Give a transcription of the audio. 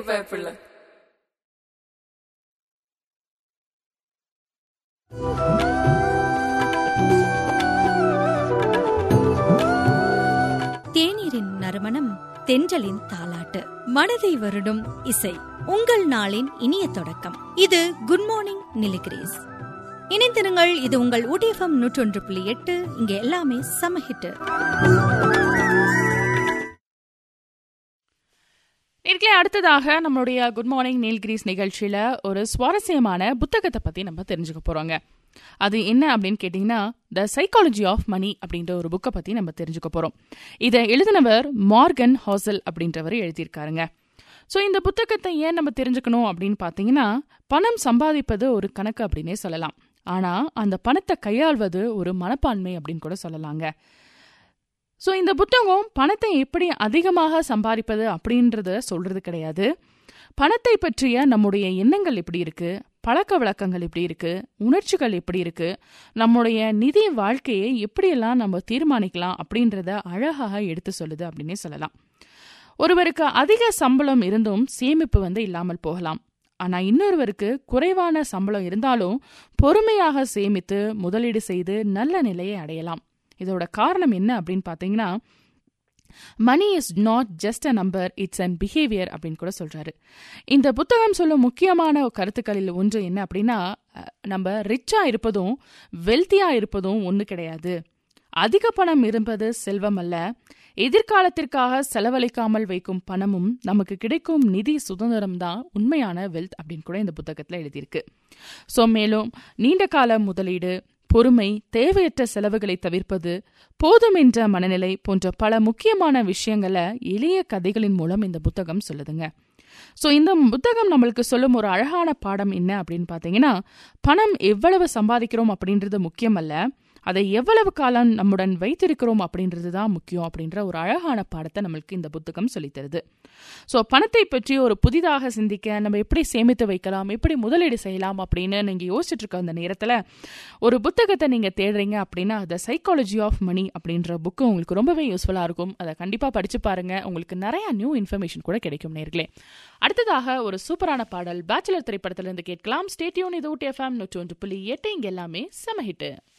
பயப்படல தேநீரின் நறுமணம் தென்றலின் தாலாட்டு மனதை வருடும் இசை உங்கள் நாளின் இனிய தொடக்கம் இது குட் மார்னிங் நிலிகிரீஸ் இணைந்திருங்கள் இது உங்கள் ஊடிஎஃப்எம் நூற்றொன்று புள்ளி எட்டு இங்க எல்லாமே சமஹிட்டு நேர்களே அடுத்ததாக நம்மளுடைய குட் மார்னிங் நீல்கிரீஸ் நிகழ்ச்சியில ஒரு சுவாரஸ்யமான புத்தகத்தை பத்தி நம்ம தெரிஞ்சுக்க போறோங்க அது என்ன அப்படின்னு கேட்டிங்கன்னா த சைக்காலஜி ஆஃப் மணி அப்படின்ற ஒரு புக்கை பத்தி நம்ம தெரிஞ்சுக்க போறோம் இதை எழுதினவர் மார்கன் ஹாசல் அப்படின்றவர் எழுதியிருக்காருங்க ஸோ இந்த புத்தகத்தை ஏன் நம்ம தெரிஞ்சுக்கணும் அப்படின்னு பார்த்தீங்கன்னா பணம் சம்பாதிப்பது ஒரு கணக்கு அப்படின்னே சொல்லலாம் ஆனா அந்த பணத்தை கையாள்வது ஒரு மனப்பான்மை அப்படின்னு கூட சொல்லலாங்க ஸோ இந்த புத்தகம் பணத்தை எப்படி அதிகமாக சம்பாதிப்பது அப்படின்றத சொல்றது கிடையாது பணத்தை பற்றிய நம்முடைய எண்ணங்கள் எப்படி இருக்கு பழக்க வழக்கங்கள் எப்படி இருக்கு உணர்ச்சிகள் எப்படி இருக்கு நம்முடைய நிதி வாழ்க்கையை எப்படியெல்லாம் நம்ம தீர்மானிக்கலாம் அப்படின்றத அழகாக எடுத்து சொல்லுது அப்படின்னே சொல்லலாம் ஒருவருக்கு அதிக சம்பளம் இருந்தும் சேமிப்பு வந்து இல்லாமல் போகலாம் ஆனா இன்னொருவருக்கு குறைவான சம்பளம் இருந்தாலும் பொறுமையாக சேமித்து முதலீடு செய்து நல்ல நிலையை அடையலாம் இதோட காரணம் என்ன அப்படின்னு பார்த்தீங்கன்னா money is not just a number it's and behaviour அப்படின்னு கூட சொல்றாரு இந்த புத்தகம் சொல்லும் முக்கியமான கருத்துக்களில் ஒன்று என்ன அப்படின்னா அஹ், நம்ம ரிச்சா இருப்பதும் வெல்த்தியா இருப்பதும் ஒன்று கிடையாது அதிக பணம் இருப்பது செல்வம் அல்ல எதிர்காலத்திற்காக செலவழிக்காமல் வைக்கும் பணமும் நமக்கு கிடைக்கும் நிதி சுதந்திரம் தான் உண்மையான வெல்த் அப்படின்னு கூட இந்த புத்தகத்தில் எழுதியிருக்கு ஸோ மேலும் நீண்ட கால முதலீடு பொறுமை தேவையற்ற செலவுகளை தவிர்ப்பது போதும் என்ற மனநிலை போன்ற பல முக்கியமான விஷயங்களை எளிய கதைகளின் மூலம் இந்த புத்தகம் சொல்லுதுங்க ஸோ இந்த புத்தகம் நம்மளுக்கு சொல்லும் ஒரு அழகான பாடம் என்ன அப்படின்னு பார்த்தீங்கன்னா பணம் எவ்வளவு சம்பாதிக்கிறோம் அப்படின்றது முக்கியம் அல்ல அதை எவ்வளவு காலம் நம்முடன் வைத்திருக்கிறோம் அப்படின்றது தான் முக்கியம் அப்படின்ற ஒரு அழகான பாடத்தை நம்மளுக்கு இந்த புத்தகம் சொல்லித் தருது ஸோ பணத்தை பற்றி ஒரு புதிதாக சிந்திக்க நம்ம எப்படி சேமித்து வைக்கலாம் எப்படி முதலீடு செய்யலாம் அப்படின்னு நீங்கள் யோசிச்சுட்டு இருக்க அந்த நேரத்தில் ஒரு புத்தகத்தை நீங்கள் தேடுறீங்க அப்படின்னா த சைக்காலஜி ஆஃப் மணி அப்படின்ற புக்கு உங்களுக்கு ரொம்பவே யூஸ்ஃபுல்லாக இருக்கும் அதை கண்டிப்பாக படிச்சு பாருங்க உங்களுக்கு நிறைய நியூ இன்ஃபர்மேஷன் கூட கிடைக்கும் நேர்களே அடுத்ததாக ஒரு சூப்பரான பாடல் பேச்சுலர் திரைப்படத்திலிருந்து கேட்கலாம் ஸ்டேட்யூன் இது ஊட்டி எஃப்எம் நூற்றி ஒன்று புள்ளி எட்டு இங்கே எல்லாமே செம ஹிட்டு